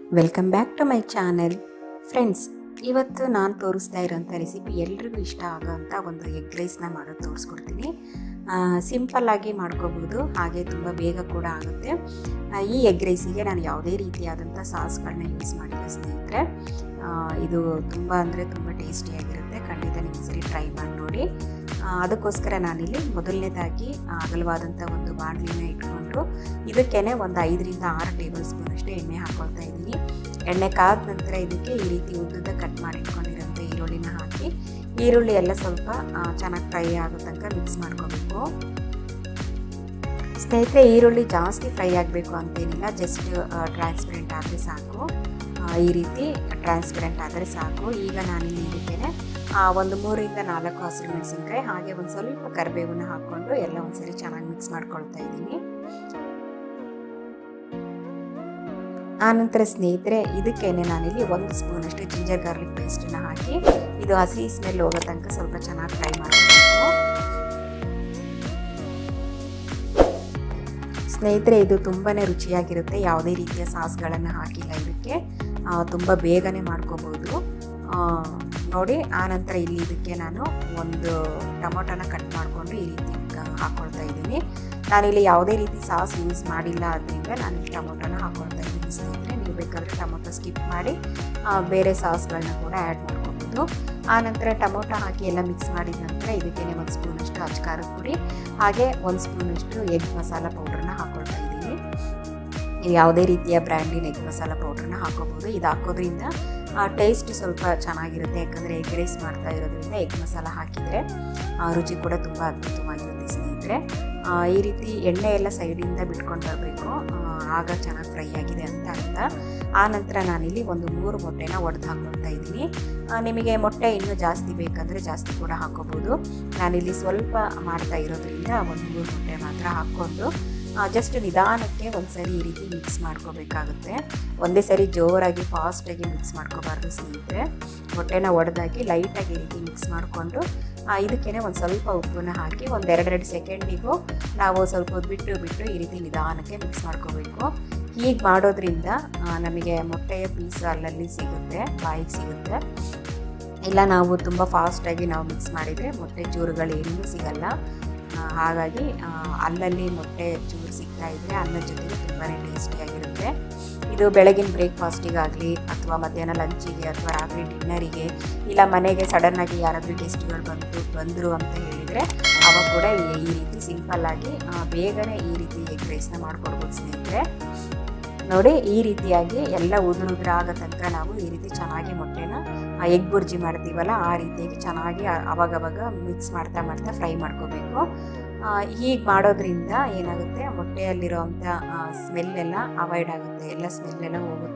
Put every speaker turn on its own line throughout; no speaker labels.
welcome back to my channel friends ಇವತ್ತು ನಾನು ತೋರಿಸ್ತಾ ಇರೋಂಥ ರೆಸಿಪಿ ಎಲ್ರಿಗೂ ಇಷ್ಟ ಆಗೋಂಥ ಒಂದು ಎಗ್ ರೈಸ್ನ ಮಾಡೋದು ತೋರಿಸ್ಕೊಡ್ತೀನಿ ಸಿಂಪಲ್ಲಾಗಿ ಮಾಡ್ಕೋಬೋದು ಹಾಗೆ ತುಂಬ ಬೇಗ ಕೂಡ ಆಗುತ್ತೆ ಆ, ಈ ಎಗ್ ರೈಸಿಗೆ ನಾನು ಯಾವುದೇ ರೀತಿಯಾದಂಥ ಸಾಸ್ಗಳನ್ನ ಯೂಸ್ ಮಾಡಿಲ್ಲ ಸ್ನೇಹಿತರೆ ಆ, ಇದು ತುಂಬ ಅಂದರೆ ತುಂಬ ಟೇಸ್ಟಿಯಾಗಿರುತ್ತೆ ಖಂಡಿತ ನೀವು ಸರಿ ಟ್ರೈ ಮಾಡಿ ನೋಡಿ ಆ, ಅದಕ್ಕೋಸ್ಕರ ನಾನಿಲ್ಲಿ ಮೊದಲನೇದಾಗಿ ಅಗಲವಾದಂಥ ಒಂದು ಬಾಣಲಿನ ಇಟ್ಕೊಂಡು ಇದಕ್ಕೇನೆ ಒಂದು ಐದರಿಂದ ಆರು ಟೇಬಲ್ ಸ್ಪೂನ್ ಅಷ್ಟೇ ಎಣ್ಣೆ ಹಾಕೊಳ್ತಾ ಇದ್ದೀನಿ ಎಣ್ಣೆ ಕಾದ ನಂತರ ಇದಕ್ಕೆ ಈ ರೀತಿ ಉದ್ದದ ಕಟ್ ಮಾಡಿ ಇಟ್ಕೊಂಡಿರೋಂಥ ಈರುಳ್ಳಿನ ಹಾಕಿ ಈರುಳ್ಳಿ ಎಲ್ಲ ಸ್ವಲ್ಪ ಚೆನ್ನಾಗಿ ಫ್ರೈ ಆಗೋ ತನಕ ಮಿಕ್ಸ್ ಮಾಡ್ಕೋಬೇಕು ಸ್ನೇಹಿತರೆ ಈರುಳ್ಳಿ ಜಾಸ್ತಿ ಫ್ರೈ ಆಗಬೇಕು ಅಂತೇನಿಲ್ಲ ಜಸ್ಟ್ ಟ್ರಾನ್ಸ್ಪರೆಂಟ್ ಆದರೆ ಸಾಕು ಆ, ಈ ರೀತಿ ಟ್ರಾನ್ಸ್ಪರೆಂಟ್ ಆದರೆ ಸಾಕು ಈಗ ನಾನಿಲ್ಲಿ ಇದಕ್ಕೇನೆ ಆ, ಒಂದು ಮೂರಿಂದ ನಾಲ್ಕು ಹಸಿರು ಮೆಣಸಿನ್ಕಾಯಿ ಹಾಗೆ ಒಂದು ಸ್ವಲ್ಪ ಕರಿಬೇವನ್ನ ಹಾಕ್ಕೊಂಡು ಎಲ್ಲ ಒಂದ್ಸರಿ ಚೆನ್ನಾಗಿ ಮಿಕ್ಸ್ ಮಾಡ್ಕೊಳ್ತಾ ಇದ್ದೀನಿ ಆನಂತರ ಸ್ನೇಹಿತರೆ ಇದಕ್ಕೇನೆ ನಾನಿಲ್ಲಿ ಒಂದು ಸ್ಪೂನಷ್ಟು ಜಿಂಜರ್ ಗಾರ್ಲಿಕ್ ಪೇಸ್ಟನ್ನ ಹಾಕಿ ಇದು ಹಸಿ ಸ್ಮೆಲ್ ಹೋಗೋ ತನಕ ಸ್ವಲ್ಪ ಚೆನ್ನಾಗಿ ಫ್ರೈ ಮಾಡಬೇಕು ಸ್ನೇಹಿತರೆ ಇದು ತುಂಬಾ ರುಚಿಯಾಗಿರುತ್ತೆ ಯಾವುದೇ ರೀತಿಯ ಸಾಸ್ಗಳನ್ನು ಹಾಕಿಲ್ಲ ಇದಕ್ಕೆ ತುಂಬ ಬೇಗನೆ ಮಾಡ್ಕೋಬೋದು ನೋಡಿ ಆನಂತರ ಇಲ್ಲಿ ಇದಕ್ಕೆ ನಾನು ಒಂದು ಟೊಮೊಟೊನ ಕಟ್ ಮಾಡಿಕೊಂಡು ಈ ರೀತಿ ಹಾಕ್ಕೊಳ್ತಾ ಇದ್ದೀನಿ ನಾನಿಲ್ಲಿ ಯಾವುದೇ ರೀತಿ ಸಾಸ್ ಯೂಸ್ ಮಾಡಿಲ್ಲ ಆದ್ದರಿಂದ ನಾನು ಟೊಮೊಟೊನ ಹಾಕ್ಕೊಳ್ತಾ ಇದ್ದೀನಿ ಸ್ನೇಹಿತರೆ ನೀವು ಬೇಕಾದರೆ ಟೊಮೊಟೊ ಸ್ಕಿಪ್ ಮಾಡಿ ಬೇರೆ ಸಾಸ್ಗಳನ್ನ ಕೂಡ ಆ್ಯಡ್ ಮಾಡ್ಕೋಬೋದು ಆನಂತರ ಟೊಮೊಟೊ ಹಾಕಿ ಎಲ್ಲ ಮಿಕ್ಸ್ ಮಾಡಿದ ನಂತರ ಇದಕ್ಕೇನೆ ಒಂದು ಸ್ಪೂನಷ್ಟು ಅಚ್ಕಾರದ ಪುಡಿ ಹಾಗೆ ಒಂದು ಸ್ಪೂನಷ್ಟು ಎಗ್ ಮಸಾಲ ಪೌಡ್ರನ್ನ ಹಾಕ್ಕೊಳ್ತಾ ಇದ್ದೀನಿ ನೀವು ಯಾವುದೇ ರೀತಿಯ ಬ್ರ್ಯಾಂಡಿನ ಎಗ್ ಮಸಾಲ ಪೌಡ್ರನ್ನ ಹಾಕೋಬೋದು ಇದು ಹಾಕೋದ್ರಿಂದ ಟೇಸ್ಟ್ ಸ್ವಲ್ಪ ಚೆನ್ನಾಗಿರುತ್ತೆ ಯಾಕಂದರೆ ಎಗ್ ರೈಸ್ ಮಾಡ್ತಾ ಇರೋದ್ರಿಂದ ಎಗ್ ಮಸಾಲ ಹಾಕಿದರೆ ರುಚಿ ಕೂಡ ತುಂಬ ಅದ್ಭುತವಾಗಿರುತ್ತೆ ಸ್ನೇಹಿತರೆ ಈ ರೀತಿ ಎಣ್ಣೆ ಎಲ್ಲ ಸೈಡಿಂದ ಬಿಟ್ಕೊಂಡು ಬರಬೇಕು ಆಗ ಚೆನ್ನಾಗಿ ಫ್ರೈ ಆಗಿದೆ ಅಂತ ಅರ್ಥ ಆ ನಂತರ ನಾನಿಲ್ಲಿ ಒಂದು ಮೂರು ಮೊಟ್ಟೆನ ಒಡೆದು ಹಾಕ್ಕೊಳ್ತಾ ಇದ್ದೀನಿ ನಿಮಗೆ ಮೊಟ್ಟೆ ಇನ್ನೂ ಜಾಸ್ತಿ ಬೇಕಂದರೆ ಜಾಸ್ತಿ ಕೂಡ ಹಾಕೋಬೋದು ನಾನಿಲ್ಲಿ ಸ್ವಲ್ಪ ಮಾಡ್ತಾ ಇರೋದ್ರಿಂದ ಒಂದು ಮೂರು ಮೊಟ್ಟೆ ಮಾತ್ರ ಹಾಕ್ಕೊಂಡು ಜಸ್ಟ್ ನಿಧಾನಕ್ಕೆ ಒಂದು ಸರಿ ಈ ರೀತಿ ಮಿಕ್ಸ್ ಮಾಡ್ಕೋಬೇಕಾಗುತ್ತೆ ಒಂದೇ ಸರಿ ಜೋರಾಗಿ ಫಾಸ್ಟಾಗಿ ಮಿಕ್ಸ್ ಮಾಡ್ಕೋಬಾರ್ದು ಸ್ನೇಹಿತರೆ ಮೊಟ್ಟೆನ ಒಡೆದಾಗಿ ಲೈಟಾಗಿ ಈ ರೀತಿ ಮಿಕ್ಸ್ ಮಾಡಿಕೊಂಡು ಇದಕ್ಕೇ ಒಂದು ಸ್ವಲ್ಪ ಉಪ್ಪನ್ನ ಹಾಕಿ ಒಂದು ಎರಡೆರಡು ಸೆಕೆಂಡಿಗೂ ನಾವು ಸ್ವಲ್ಪ ಹೊತ್ತು ಬಿಟ್ಟು ಬಿಟ್ಟು ಈ ರೀತಿ ನಿಧಾನಕ್ಕೆ ಮಿಕ್ಸ್ ಮಾಡ್ಕೋಬೇಕು ಹೀಗೆ ಮಾಡೋದ್ರಿಂದ ನಮಗೆ ಮೊಟ್ಟೆಯ ಪೀಸ್ ಅಲ್ಲಲ್ಲಿ ಸಿಗುತ್ತೆ ಬಾಯಿಗೆ ಸಿಗುತ್ತೆ ಇಲ್ಲ ನಾವು ತುಂಬ ಫಾಸ್ಟಾಗಿ ನಾವು ಮಿಕ್ಸ್ ಮಾಡಿದರೆ ಮೊಟ್ಟೆ ಚೂರುಗಳು ಏನೂ ಸಿಗಲ್ಲ ಹಾಗಾಗಿ ಅಲ್ಲಲ್ಲಿ ಮೊಟ್ಟೆ ಚೂರು ಸಿಗ್ತಾ ಇದ್ದರೆ ಅನ್ನದ ಜೊತೆಗೆ ತುಂಬಾ ಟೇಸ್ಟಿಯಾಗಿರುತ್ತೆ ಇದು ಬೆಳಗಿನ ಬ್ರೇಕ್ಫಾಸ್ಟಿಗಾಗಲಿ ಅಥವಾ ಮಧ್ಯಾಹ್ನ ಲಂಚಿಗೆ ಅಥವಾ ರಾತ್ರಿ ಡಿನ್ನರಿಗೆ ಇಲ್ಲ ಮನೆಗೆ ಸಡನ್ನಾಗಿ ಯಾರಾದರೂ ಗೆಸ್ಟ್ಗಳು ಬಂದು ಬಂದರು ಅಂತ ಹೇಳಿದರೆ ಅವಾಗ ಕೂಡ ಈ ರೀತಿ ಸಿಂಪಲ್ಲಾಗಿ ಬೇಗನೆ ಈ ರೀತಿ ಎಗ್ ರೈಸ್ನ ಮಾಡ್ಕೊಡ್ಬೋದು ಸ್ನೇಹಿತರೆ ನೋಡಿ ಈ ರೀತಿಯಾಗಿ ಎಲ್ಲ ಉದುರು ಉದುರು ಆಗೋ ತನಕ ನಾವು ಈ ರೀತಿ ಚೆನ್ನಾಗಿ ಮೊಟ್ಟೆನ ಎಗ್ ಬುರ್ಜಿ ಮಾಡ್ತೀವಲ್ಲ ಆ ರೀತಿಯಾಗಿ ಚೆನ್ನಾಗಿ ಅವಾಗವಾಗ ಮಿಕ್ಸ್ ಮಾಡ್ತಾ ಮಾಡ್ತಾ ಫ್ರೈ ಮಾಡ್ಕೋಬೇಕು ಹೀಗೆ ಮಾಡೋದ್ರಿಂದ ಏನಾಗುತ್ತೆ ಮೊಟ್ಟೆಯಲ್ಲಿರೋವಂಥ ಸ್ಮೆಲ್ ಎಲ್ಲ ಅವಾಯ್ಡ್ ಆಗುತ್ತೆ ಎಲ್ಲ ಸ್ಮೆಲ್ ಎಲ್ಲ ಹೋಗುತ್ತೆ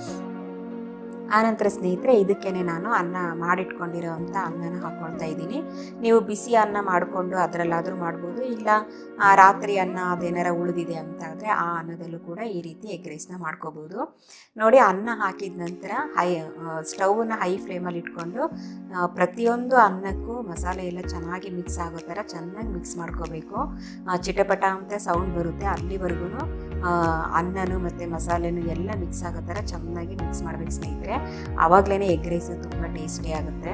ಆನಂತರ ಸ್ನೇಹಿತರೆ ಇದಕ್ಕೇನೆ ನಾನು ಅನ್ನ ಮಾಡಿಟ್ಕೊಂಡಿರೋವಂಥ ಅನ್ನನ ಹಾಕ್ಕೊಳ್ತಾ ಇದ್ದೀನಿ ನೀವು ಬಿಸಿ ಅನ್ನ ಮಾಡಿಕೊಂಡು ಅದರಲ್ಲಾದರೂ ಮಾಡ್ಬೋದು ಇಲ್ಲ ರಾತ್ರಿ ಅನ್ನ ಅದೇನಾರ ಉಳಿದಿದೆ ಅಂತ ಆದರೆ ಆ ಅನ್ನದಲ್ಲೂ ಕೂಡ ಈ ರೀತಿ ಎಗ್ ರೈಸ್ನ ಮಾಡ್ಕೋಬೋದು ನೋಡಿ ಅನ್ನ ಹಾಕಿದ ನಂತರ ಹೈ ಸ್ಟವ್ನ ಹೈ ಫ್ಲೇಮಲ್ಲಿ ಇಟ್ಕೊಂಡು ಪ್ರತಿಯೊಂದು ಅನ್ನಕ್ಕೂ ಮಸಾಲೆ ಎಲ್ಲ ಚೆನ್ನಾಗಿ ಮಿಕ್ಸ್ ಆಗೋ ಥರ ಚೆನ್ನಾಗಿ ಮಿಕ್ಸ್ ಮಾಡ್ಕೋಬೇಕು ಚಿಟಪಟ ಅಂತ ಸೌಂಡ್ ಬರುತ್ತೆ ಅಲ್ಲಿವರೆಗೂ ಅನ್ನನು ಮತ್ತು ಮಸಾಲೆನೂ ಎಲ್ಲ ಮಿಕ್ಸ್ ಆಗೋ ಥರ ಚೆನ್ನಾಗಿ ಮಿಕ್ಸ್ ಮಾಡ್ಬೇಕು ಸ್ನೇಹಿತರೆ ಆವಾಗಲೇ ಎಗ್ ರೈಸ್ ತುಂಬ ಟೇಸ್ಟಿ ಆಗುತ್ತೆ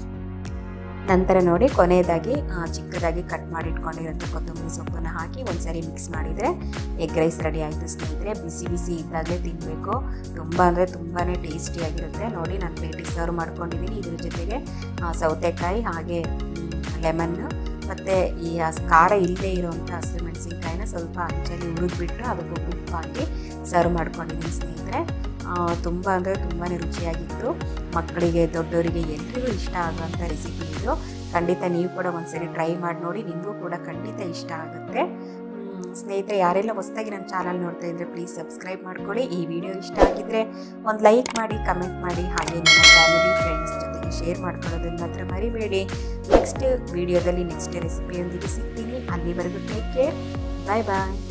ನಂತರ ನೋಡಿ ಕೊನೆಯದಾಗಿ ಚಿಕ್ಕದಾಗಿ ಕಟ್ ಮಾಡಿ ಇಟ್ಕೊಂಡಿರೋಂಥ ಕೊತ್ತಂಬರಿ ಸೊಪ್ಪನ್ನು ಹಾಕಿ ಒಂದ್ಸರಿ ಮಿಕ್ಸ್ ಮಾಡಿದರೆ ಎಗ್ ರೈಸ್ ರೆಡಿ ಆಯಿತು ಸ್ನೇಹಿತರೆ ಬಿಸಿ ಬಿಸಿ ಇದ್ದಾಗಲೇ ತಿನ್ನಬೇಕು ತುಂಬ ಅಂದರೆ ತುಂಬಾ ಟೇಸ್ಟಿಯಾಗಿರುತ್ತೆ ನೋಡಿ ನಾನು ಪ್ಲೇಟಿಗೆ ಸರ್ವ್ ಮಾಡ್ಕೊಂಡಿದ್ದೀನಿ ಇದ್ರ ಜೊತೆಗೆ ಸೌತೆಕಾಯಿ ಹಾಗೆ ಲೆಮನ್ನು ಮತ್ತು ಈ ಖಾರ ಇಲ್ಲದೆ ಇರೋವಂಥ ಹಸಿರು ಮೆಣಸಿನ್ಕಾಯಿನ ಸ್ವಲ್ಪ ಅಂಚಲ್ಲಿ ಹುರಿದ್ಬಿಟ್ಟು ಅದಕ್ಕೆ ಉಪ್ಪು ಹಾಕಿ ಸರ್ವ್ ಮಾಡ್ಕೊಂಡಿದ್ದೀನಿ ಸ್ನೇಹಿತರೆ ತುಂಬ ಅಂದರೆ ತುಂಬಾ ರುಚಿಯಾಗಿತ್ತು ಮಕ್ಕಳಿಗೆ ದೊಡ್ಡವರಿಗೆ ಎಲ್ರಿಗೂ ಇಷ್ಟ ಆಗುವಂಥ ರೆಸಿಪಿ ಇದು ಖಂಡಿತ ನೀವು ಕೂಡ ಒಂದ್ಸರಿ ಟ್ರೈ ಮಾಡಿ ನೋಡಿ ನಿಮಗೂ ಕೂಡ ಖಂಡಿತ ಇಷ್ಟ ಆಗುತ್ತೆ ಸ್ನೇಹಿತರೆ ಯಾರೆಲ್ಲ ಹೊಸದಾಗಿ ನನ್ನ ಚಾನಲ್ ನೋಡ್ತಾ ಇದ್ರೆ ಪ್ಲೀಸ್ ಸಬ್ಸ್ಕ್ರೈಬ್ ಮಾಡ್ಕೊಳ್ಳಿ ಈ ವಿಡಿಯೋ ಇಷ್ಟ ಆಗಿದ್ರೆ ಒಂದು ಲೈಕ್ ಮಾಡಿ ಕಮೆಂಟ್ ಮಾಡಿ ಹಾಗೆ ನಿಮ್ಮ ಫ್ಯಾಮಿಲಿ ಫ್ರೆಂಡ್ಸ್ ಜೊತೆಗೆ ಶೇರ್ ಮಾಡ್ಕೊಳ್ಳೋದನ್ನ ಮಾತ್ರ ಮರಿಬೇಡಿ ನೆಕ್ಸ್ಟ್ ವಿಡಿಯೋದಲ್ಲಿ ನೆಕ್ಸ್ಟ್ ರೆಸಿಪಿಯೊಂದಿಗೆ ಸಿಗ್ತೀನಿ ಅಲ್ಲಿವರೆಗೂ ಟೇಕ್ ಕೇರ್ ಬಾಯ್ ಬಾಯ್